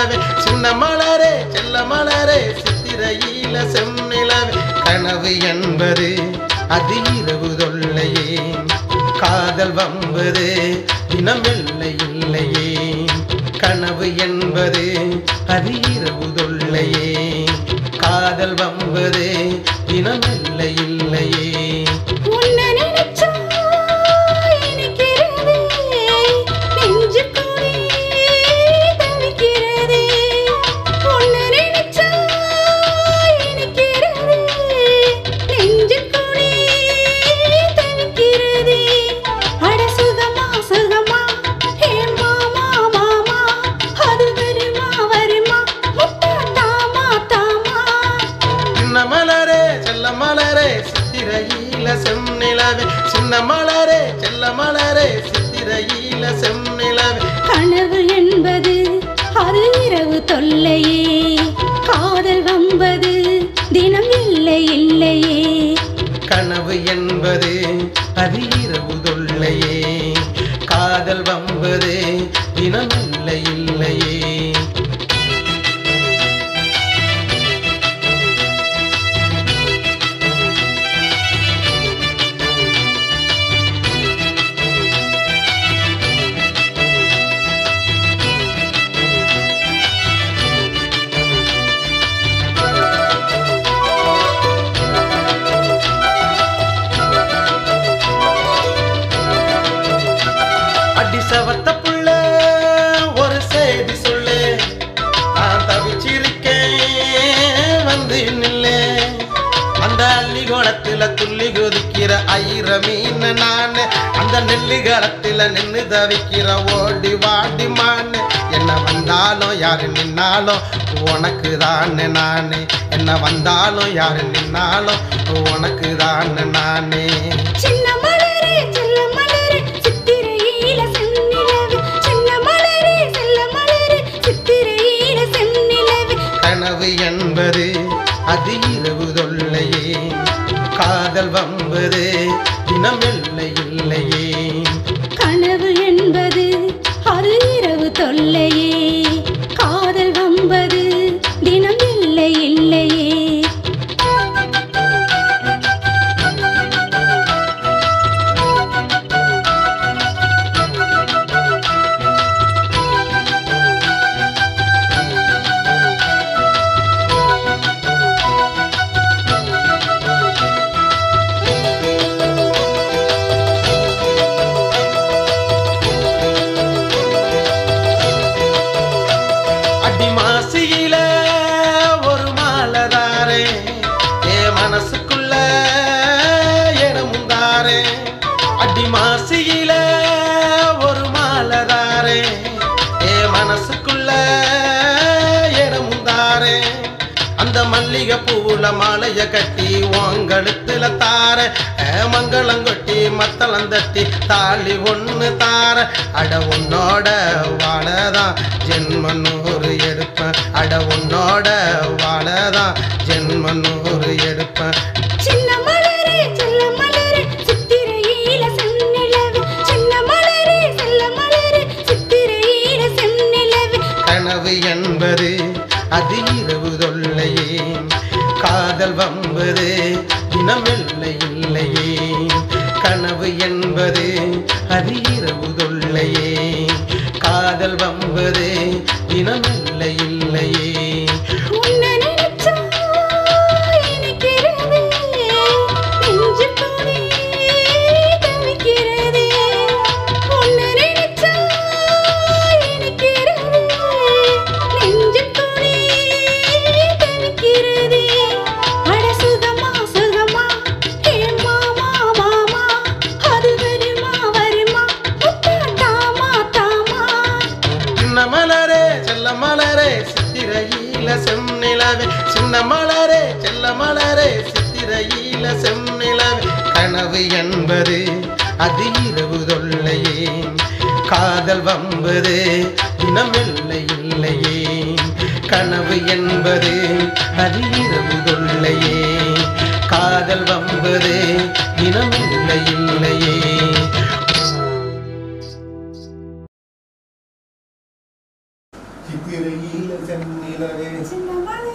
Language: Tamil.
செம்நிலவே சின்ன மலரே செல்ல மலரே சித்திரையில செம்நிலவே கனவு என்பது அது இரவு தொல்லையே காதல் வம்பது தினமில்லை இல்லையே கனவு என்பது அது இரவு தொல்லையே காதல் வம்பது தினமில்லை இல்லையே உன்னை நினைச்சா இனிக்கிறதே, நெஞ்சுக்குள்ளே தவிக்கிறதே. உன்னை நினைச்சா இனிக்கிறதே, நெஞ்சுக்குள்ளே தவிக்கிறதே. அட சுகமா, சுகமா, ஹே மாமா, மாமா, அது வருமா, வருமா, முத்தா தாமா, தாமா. சின்ன மலரே செல்ல மலரே சித்திரையில செம்நிலவே சின்ன மலரே செல்ல மலரே சித்திரையில செம்நிலவே கனவு என்பது அது இரவு தொல்லையே காதல் வம்பது தினம் இல்லை இல்லையே கனவு என்பது அது இரவு தொல்லையே காதல் வம்பது தினமில்லை இல்லையே அடி சவத்த புள்ள ஒரு செய்தி சொல்லு நான் தவிச்சிருக்கேன் வந்து நில்லு அந்த அள்ளி குளத்துல துள்ளி குதிக்கிற ஐர மீன் நான் அந்த நெல்லி களத்துல நின்னு தவிக்கிற ஓடி வாடி மான் என்ன வந்தாலும் யாரு நின்னாலும் உனக்கு தானே நானே என்ன வந்தாலும் யாரு நின்னாலும் உனக்கு தானே நானே சின்ன மலரே செல்ல மலரே சித்திரையில செந்நிலவு சின்ன மலரே செல்ல மலரே சித்திரையில செந்நிலவு கனவு என்பது அது இரவு தொல்லையே காதல் வம்பது தினமில்லை இல்லையே கனவு என்பது அது இரவு தொல்லையே காதல் வம்பது தினம் இல்லை இல்லையே அடி மாசியில ஒரு மாலதாரே ஏ மனசுக்குள்ள இடமும் தாரே அடி மாசியில ஒரு மாலதாரே ஏ மனசுக்குள்ள இடமும் தாரே அந்த மல்லிகை பூவுல மாலைய கட்டி உங்கழுத்துல தார மங்களம் கொட்டி மத்தளம் தட்டி தாலி ஒண்ணு தார அட உன்னோட வாழதான் ஜென்ம நூறு எடுப்பேன் அட உன்னோட வாழதான் ஜென்ம நூறு எடுப்பேன் சின்ன மலரே செல்ல மலரே சித்திரையில செந்நிலவு சின்ன மலரே செல்ல மலரே சித்திரையில செந்நிலவு கனவு என்பது அது இரவு தொல்லையே காதல் வம்பது தினமில்லை இல்லையே கனவு என்பது அது இரவு தொல்லையே காதல் வம்பது தினமில்லை இல்லையே உன்னை நினைச்சா இனிக்கிறதே, நெஞ்சுக்குள்ளே தவிக்கிறதே. உன்னை நினைச்சா இனிக்கிறதே, நெஞ்சுக்குள்ளே தவிக்கிறதே. அட சுகமா, சுகமா, ஹே மாமா, மாமா, அது வருமா, வருமா, முத்தா தாமா, தாமா. சின்ன மலரே செல்ல மலரே சித்திரையில செம்நிலவே சின்ன மலரே செல்ல மலரே சித்திரையில செம்நிலவே கனவு என்பது அது இரவு தொல்லையே காதல் வம்பது தினமில்லை இல்லையே கனவு என்பது அது இரவு தொல்லையே காதல் வம்பது தினமில்லை இல்லையே இப்போ சித்திரையில செந்நிலவே சின்ன மலரே